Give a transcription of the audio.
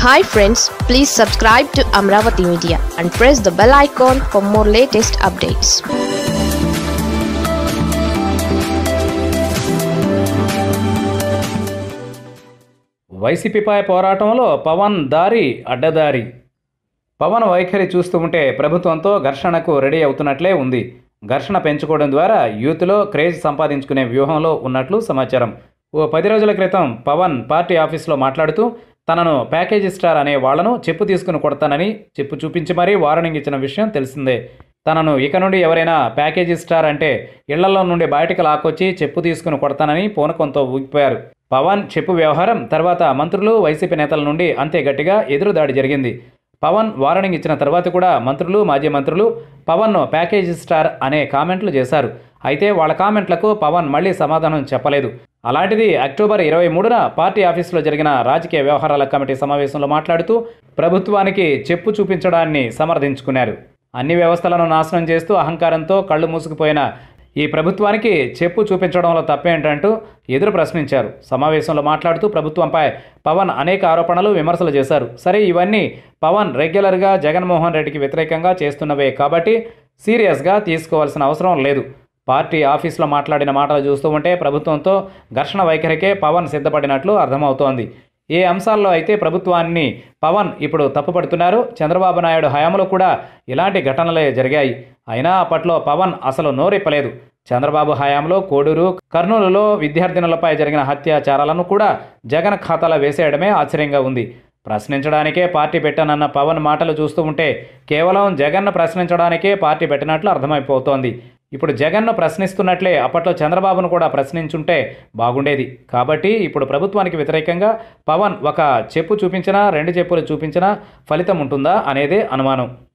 hi friends please subscribe to Amaravati media and press the bell icon for more latest updates వైసీపీపై పోరాటంలో పవన్ దారి అడ్డదారి పవన్ వైఖరి చూస్తూ ఉంటే ప్రభుత్వంతో ఘర్షణకు రెడీ అవుతున్నట్లే ఉంది ఘర్షణ పెంచుకోవడం ద్వారా యూత్లో క్రేజ్ సంపాదించుకునే వ్యూహంలో ఉన్నట్లు సమాచారం ఓ పది రోజుల క్రితం పవన్ పార్టీ ఆఫీస్లో మాట్లాడుతూ తనను ప్యాకేజీ స్టార్ అనే వాళ్లను చెప్పు తీసుకుని కొడతానని చెప్పు చూపించి మరీ వార్నింగ్ ఇచ్చిన విషయం తెలిసిందే తనను ఇక నుండి ఎవరైనా ప్యాకేజీ స్టార్ అంటే ఇళ్లలో నుండి బయటకు లాక్కొచ్చి చెప్పు తీసుకుని కొడతానని పూనకంతో ఊగిపోయారు పవన్ చెప్పు వ్యవహారం తర్వాత మంత్రులు వైసీపీ నేతల నుండి అంతే గట్టిగా ఎదురుదాడి జరిగింది పవన్ వార్నింగ్ ఇచ్చిన తర్వాత కూడా మంత్రులు మాజీ మంత్రులు పవన్ను ప్యాకేజీ స్టార్ అనే కామెంట్లు చేశారు అయితే వాళ్ళ కామెంట్లకు పవన్ మళ్ళీ సమాధానం చెప్పలేదు అలాంటిది అక్టోబర్ ఇరవై మూడున పార్టీ ఆఫీసులో జరిగిన రాజకీయ వ్యవహారాల కమిటీ సమావేశంలో మాట్లాడుతూ ప్రభుత్వానికి చెప్పు చూపించడాన్ని సమర్థించుకున్నారు అన్ని వ్యవస్థలను నాశనం చేస్తూ అహంకారంతో కళ్ళు మూసుకుపోయిన ఈ ప్రభుత్వానికి చెప్పు చూపించడంలో తప్పేంటంటూ ఎదురు ప్రశ్నించారు సమావేశంలో మాట్లాడుతూ ప్రభుత్వంపై పవన్ అనేక ఆరోపణలు విమర్శలు చేశారు సరే ఇవన్నీ పవన్ రెగ్యులర్గా జగన్మోహన్ రెడ్డికి వ్యతిరేకంగా చేస్తున్నవే కాబట్టి సీరియస్గా తీసుకోవాల్సిన అవసరం లేదు పార్టీ ఆఫీసులో మాట్లాడిన మాటలు చూస్తూ ఉంటే ప్రభుత్వంతో ఘర్షణ వైఖరికే పవన్ సిద్ధపడినట్లు అర్థమవుతోంది ఏ అంశాల్లో అయితే ప్రభుత్వాన్ని పవన్ ఇప్పుడు తప్పుపడుతున్నారు చంద్రబాబు నాయుడు హయాంలో కూడా ఇలాంటి ఘటనలే జరిగాయి అయినా అప్పట్లో పవన్ అసలు నోరెప్పలేదు చంద్రబాబు హయాంలో కోడూరు కర్నూలులో విద్యార్థినులపై జరిగిన హత్యాచారాలను కూడా జగన్ ఖాతాలో వేసేయడమే ఆశ్చర్యంగా ఉంది ప్రశ్నించడానికే పార్టీ పెట్టనన్న పవన్ మాటలు చూస్తూ ఉంటే కేవలం జగన్ను ప్రశ్నించడానికే పార్టీ పెట్టినట్లు అర్థమైపోతోంది ఇప్పుడు జగన్ను ప్రశ్నిస్తున్నట్లే అప్పట్లో చంద్రబాబును కూడా ప్రశ్నించుంటే బాగుండేది కాబట్టి ఇప్పుడు ప్రభుత్వానికి వ్యతిరేకంగా పవన్ ఒక చెప్పు చూపించినా రెండు చెప్పులు చూపించినా ఫలితం ఉంటుందా అనేదే అనుమానం